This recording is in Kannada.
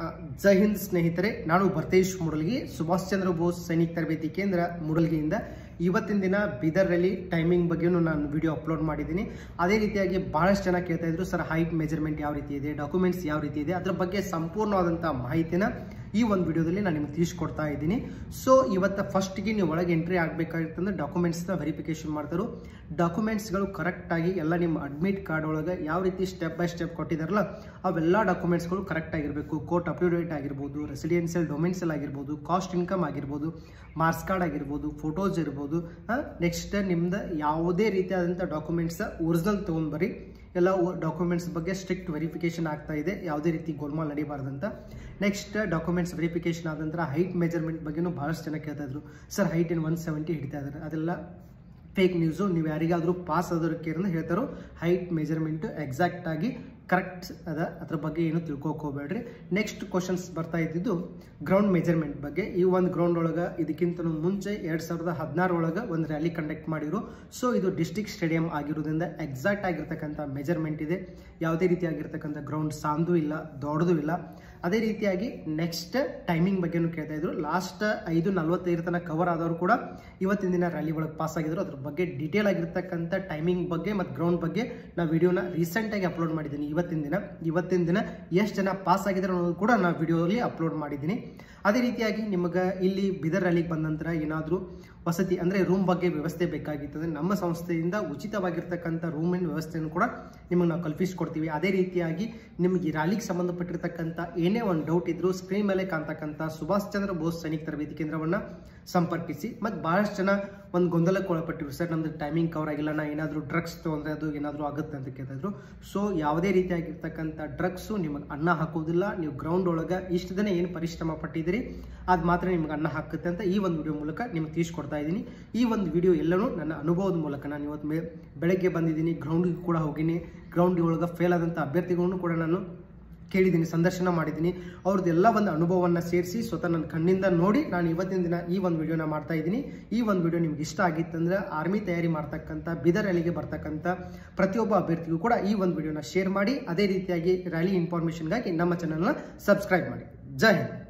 ಆ, ಜೈ ಹಿಂದ್ ಸ್ನೇಹಿತರೆ ನಾನು ಭರ್ತೇಶ್ ಮುಡಲ್ಗಿ ಸುಭಾಷ್ ಚಂದ್ರ ಬೋಸ್ ಸೈನಿಕ ತರಬೇತಿ ಕೇಂದ್ರ ಮುಡಲ್ಗಿಯಿಂದ ಇವತ್ತಿನ ದಿನ ಬೀದರ್ನಲ್ಲಿ ಟೈಮಿಂಗ್ ಬಗ್ಗೆನೂ ನಾನು ವಿಡಿಯೋ ಅಪ್ಲೋಡ್ ಮಾಡಿದ್ದೀನಿ ಅದೇ ರೀತಿಯಾಗಿ ಬಹಳಷ್ಟು ಜನ ಕೇಳ್ತಾ ಇದ್ರು ಸರ್ ಹೈಟ್ ಮೆಜರ್ಮೆಂಟ್ ಯಾವ ರೀತಿ ಇದೆ ಡಾಕ್ಯುಮೆಂಟ್ಸ್ ಯಾವ ರೀತಿ ಇದೆ ಅದ್ರ ಬಗ್ಗೆ ಸಂಪೂರ್ಣವಾದಂಥ ಮಾಹಿತಿನ ಈ ಒಂದು ವಿಡಿಯೋದಲ್ಲಿ ನಾನು ನಿಮ್ಗೆ ತಿಳಿಸ್ಕೊಡ್ತಾ ಇದ್ದೀನಿ ಸೊ ಇವತ್ತು ಫಸ್ಟ್ಗೆ ನೀವು ಒಳಗೆ ಎಂಟ್ರಿ ಆಗಬೇಕಾಗಿತ್ತಂದ್ರೆ ಡಾಕ್ಯುಮೆಂಟ್ಸ್ನ ವೆರಿಫಿಕೇಶನ್ ಮಾಡ್ತಾರೆ ಡಾಕ್ಯುಮೆಂಟ್ಸ್ಗಳು ಕರೆಕ್ಟಾಗಿ ಎಲ್ಲ ನಿಮ್ಮ ಅಡ್ಮಿಟ್ ಕಾರ್ಡ್ ಒಳಗೆ ಯಾವ ರೀತಿ ಸ್ಟೆಪ್ ಬೈ ಸ್ಟೆಪ್ ಕೊಟ್ಟಿದ್ದಾರಲ್ಲ ಅವೆಲ್ಲ ಡಾಕ್ಯುಮೆಂಟ್ಸ್ಗಳು ಕರೆಕ್ಟ್ ಆಗಿರಬೇಕು ಕೋರ್ಟ್ ಅಪ್ ಟು ಡೇಟ್ ಆಗಿರ್ಬೋದು ರೆಸಿಡೆನ್ಷಿಯಲ್ ಡೊಮೆನ್ಸಿಯಲ್ ಆಗಿರ್ಬೋದು ಕಾಸ್ಟ್ ಇನ್ಕಮ್ ಆಗಿರ್ಬೋದು ಮಾರ್ಕ್ಸ್ ಕಾರ್ಡ್ ಆಗಿರ್ಬೋದು ಫೋಟೋಸ್ ಇರ್ಬೋದು ನೆಕ್ಸ್ಟ್ ನಿಮ್ದು ಯಾವುದೇ ರೀತಿಯಾದಂಥ ಡಾಕ್ಯುಮೆಂಟ್ಸ್ ಒರಿಜಿನಲ್ ತೊಗೊಂಡ್ಬರಿ ಎಲ್ಲ ಡಾಕ್ಯುಮೆಂಟ್ಸ್ ಬಗ್ಗೆ ಸ್ಟ್ರಿಕ್ಟ್ ವೆರಿಫಿಕೇಶನ್ ಆಗ್ತಾ ಇದೆ ಯಾವುದೇ ರೀತಿ ಗೋಲ್ಮಾಲ್ ನಡೀಬಾರ್ದಂತ ನೆಕ್ಸ್ಟ್ ಡಾಕ್ಯುಮೆಂಟ್ಸ್ ವೆರಿಫಿಕೇಶನ್ ಆದ ನಂತರ ಹೈಟ್ ಮೆಜರ್ಮೆಂಟ್ ಬಗ್ಗೆನೂ ಭಾಳಷ್ಟು ಜನ ಕೇಳ್ತಾ ಇದ್ರು sir height in one seventy ಹಿಡಿತಾ ಇದ್ದಾರೆ ಅದೆಲ್ಲ ಫೇಕ್ ನ್ಯೂಸು ನೀವು ಯಾರಿಗಾದರೂ ಪಾಸ್ ಆದೋದಕ್ಕೆ ಅಂತ ಹೇಳ್ತಾರೋ ಹೈಟ್ ಮೆಜರ್ಮೆಂಟ್ ಎಕ್ಸಾಕ್ಟ್ ಆಗಿ ಕರೆಕ್ಟ್ ಅದ ಅದ್ರ ಬಗ್ಗೆ ಏನು ತಿಳ್ಕೊಕ್ ಹೋಗ್ಬೇಡ್ರಿ ನೆಕ್ಸ್ಟ್ ಕ್ವಶನ್ಸ್ ಬರ್ತಾ ಇದ್ದಿದ್ದು ಗ್ರೌಂಡ್ ಮೆಜರ್ಮೆಂಟ್ ಬಗ್ಗೆ ಈ ಒಂದು ಗ್ರೌಂಡ್ ಒಳಗೆ ಇದಕ್ಕಿಂತ ಮುಂಚೆ ಎರಡು ಸಾವಿರದ ಹದಿನಾರು ಒಳಗೆ ಒಂದು ರ್ಯಾಲಿ ಕಂಡಕ್ಟ್ ಮಾಡಿರು ಸೊ ಇದು ಡಿಸ್ಟಿಕ್ ಸ್ಟೇಡಿಯಂ ಆಗಿರೋದ್ರಿಂದ ಎಕ್ಸಾಕ್ಟ್ ಆಗಿರ್ತಕ್ಕಂಥ ಮೆಜರ್ಮೆಂಟ್ ಇದೆ ಯಾವುದೇ ರೀತಿಯಾಗಿರ್ತಕ್ಕಂಥ ಗ್ರೌಂಡ್ ಸಾಂದು ಇಲ್ಲ ದೊಡ್ಡದು ಇಲ್ಲ ಅದೇ ರೀತಿಯಾಗಿ ನೆಕ್ಸ್ಟ್ ಟೈಮಿಂಗ್ ಬಗ್ಗೆನೂ ಕೇಳ್ತಾ ಇದ್ರು ಲಾಸ್ಟ್ ಐದು ನಲ್ವತ್ತೈದು ತನಕ ಕವರ್ ಆದವರು ಕೂಡ ಇವತ್ತಿನ ದಿನ ರ್ಯಾಲಿ ಒಳಗೆ ಪಾಸ್ ಆಗಿದ್ರು ಅದ್ರ ಬಗ್ಗೆ ಡೀಟೇಲ್ ಆಗಿರ್ತಕ್ಕಂಥ ಟೈಮಿಂಗ್ ಬಗ್ಗೆ ಮತ್ತು ಗ್ರೌಂಡ್ ಬಗ್ಗೆ ನಾವು ವಿಡಿಯೋನ ರೀಸೆಂಟಾಗಿ ಅಪ್ಲೋಡ್ ಮಾಡಿದ್ದೀನಿ ಇವತ್ತಿನ ದಿನ ಇವತ್ತಿನ ದಿನ ಎಷ್ಟು ಜನ ಪಾಸ್ ಆಗಿದ್ರು ಅನ್ನೋದು ಕೂಡ ನಾನು ವಿಡಿಯೋದಲ್ಲಿ ಅಪ್ಲೋಡ್ ಮಾಡಿದ್ದೀನಿ ಅದೇ ರೀತಿಯಾಗಿ ನಿಮಗೆ ಇಲ್ಲಿ ಬಿದರ್ ರ್ಯಾಲಿಗೆ ಬಂದ ನಂತರ ಏನಾದರೂ ವಸತಿ ಅಂದರೆ ರೂಮ್ ಬಗ್ಗೆ ವ್ಯವಸ್ಥೆ ಬೇಕಾಗಿರ್ತದೆ ನಮ್ಮ ಸಂಸ್ಥೆಯಿಂದ ಉಚಿತವಾಗಿರ್ತಕ್ಕಂಥ ರೂಮಿನ ವ್ಯವಸ್ಥೆಯನ್ನು ಕೂಡ ನಿಮಗೆ ನಾವು ಕಲ್ಪಿಸ್ಕೊಡ್ತೀವಿ ಅದೇ ರೀತಿಯಾಗಿ ನಿಮಗೆ ಈ ರ್ಯಾಲಿಗೆ ಸಂಬಂಧಪಟ್ಟಿರ್ತಕ್ಕಂಥ ಏನೇ ಒಂದು ಡೌಟ್ ಇದ್ರೂ ಸ್ಕ್ರೀನ್ ಮೇಲೆ ಕಾಣ್ತಕ್ಕಂಥ ಸುಭಾಷ್ ಚಂದ್ರ ಬೋಸ್ ಸೈನಿಕ ತರಬೇತಿ ಕೇಂದ್ರವನ್ನು ಸಂಪರ್ಕಿಸಿ ಮತ್ತು ಭಾಳಷ್ಟು ಜನ ಒಂದು ಗೊಂದಲಕ್ಕೆ ಒಳಪಟ್ಟಿರು ಸರ್ ನಮ್ದು ಟೈಮಿಂಗ್ ಕವರ್ ಆಗಿಲ್ಲ ನಾ ಏನಾದರೂ ಡ್ರಗ್ಸ್ ತೊಗೊಂಡ್ರೆ ಅದು ಏನಾದರೂ ಆಗುತ್ತೆ ಅಂತ ಕೇಳ್ತಿದ್ರು ಸೊ ಯಾವುದೇ ರೀತಿಯಾಗಿರ್ತಕ್ಕಂಥ ಡ್ರಗ್ಸು ನಿಮಗೆ ಅನ್ನ ಹಾಕೋದಿಲ್ಲ ನೀವು ಗ್ರೌಂಡ್ ಒಳಗೆ ಇಷ್ಟು ದಿನ ಏನು ಪರಿಶ್ರಮ ಪಟ್ಟಿದ್ದೀರಿ ಅದು ಮಾತ್ರ ನಿಮ್ಗೆ ಅನ್ನ ಹಾಕುತ್ತೆ ಅಂತ ಈ ಒಂದು ವಿಡಿಯೋ ಮೂಲಕ ನಿಮ್ಗೆ ತಿಳಿಸ್ಕೊಡ್ತಾ ಇದ್ದೀನಿ ಈ ಒಂದು ವಿಡಿಯೋ ಎಲ್ಲನೂ ನನ್ನ ಅನುಭವದ ಮೂಲಕ ನಾನು ಇವತ್ತು ಮೇ ಬೆಳಗ್ಗೆ ಬಂದಿದ್ದೀನಿ ಗ್ರೌಂಡಿಗೆ ಕೂಡ ಹೋಗಿನಿ ಗ್ರೌಂಡ್ ಒಳಗೆ ಫೇಲ್ ಆದಂಥ ಅಭ್ಯರ್ಥಿಗಳನ್ನು ಕೂಡ ನಾನು ಕೇಳಿದ್ದೀನಿ ಸಂದರ್ಶನ ಮಾಡಿದ್ದೀನಿ ಅವ್ರದ್ದೆಲ್ಲ ಒಂದು ಅನುಭವವನ್ನು ಸೇರಿಸಿ ಸ್ವತಃ ನನ್ನ ಕಣ್ಣಿಂದ ನೋಡಿ ನಾನು ಇವತ್ತಿನ ದಿನ ಈ ಒಂದು ವಿಡಿಯೋನ ಮಾಡ್ತಾ ಇದ್ದೀನಿ ಈ ಒಂದು ವಿಡಿಯೋ ನಿಮ್ಗೆ ಇಷ್ಟ ಆಗಿತ್ತಂದ್ರೆ ಆರ್ಮಿ ತಯಾರಿ ಮಾಡ್ತಕ್ಕಂಥ ಬಿದರ್ ರ್ಯಾಲಿಗೆ ಬರ್ತಕ್ಕಂಥ ಪ್ರತಿಯೊಬ್ಬ ಅಭ್ಯರ್ಥಿಗೂ ಕೂಡ ಈ ಒಂದು ವಿಡಿಯೋನ ಶೇರ್ ಮಾಡಿ ಅದೇ ರೀತಿಯಾಗಿ ರ್ಯಾಲಿ ಇನ್ಫಾರ್ಮೇಷನ್ಗಾಗಿ ನಮ್ಮ ಚಾನಲ್ನ ಸಬ್ಸ್ಕ್ರೈಬ್ ಮಾಡಿ ಜೈ ಹಿಂದ್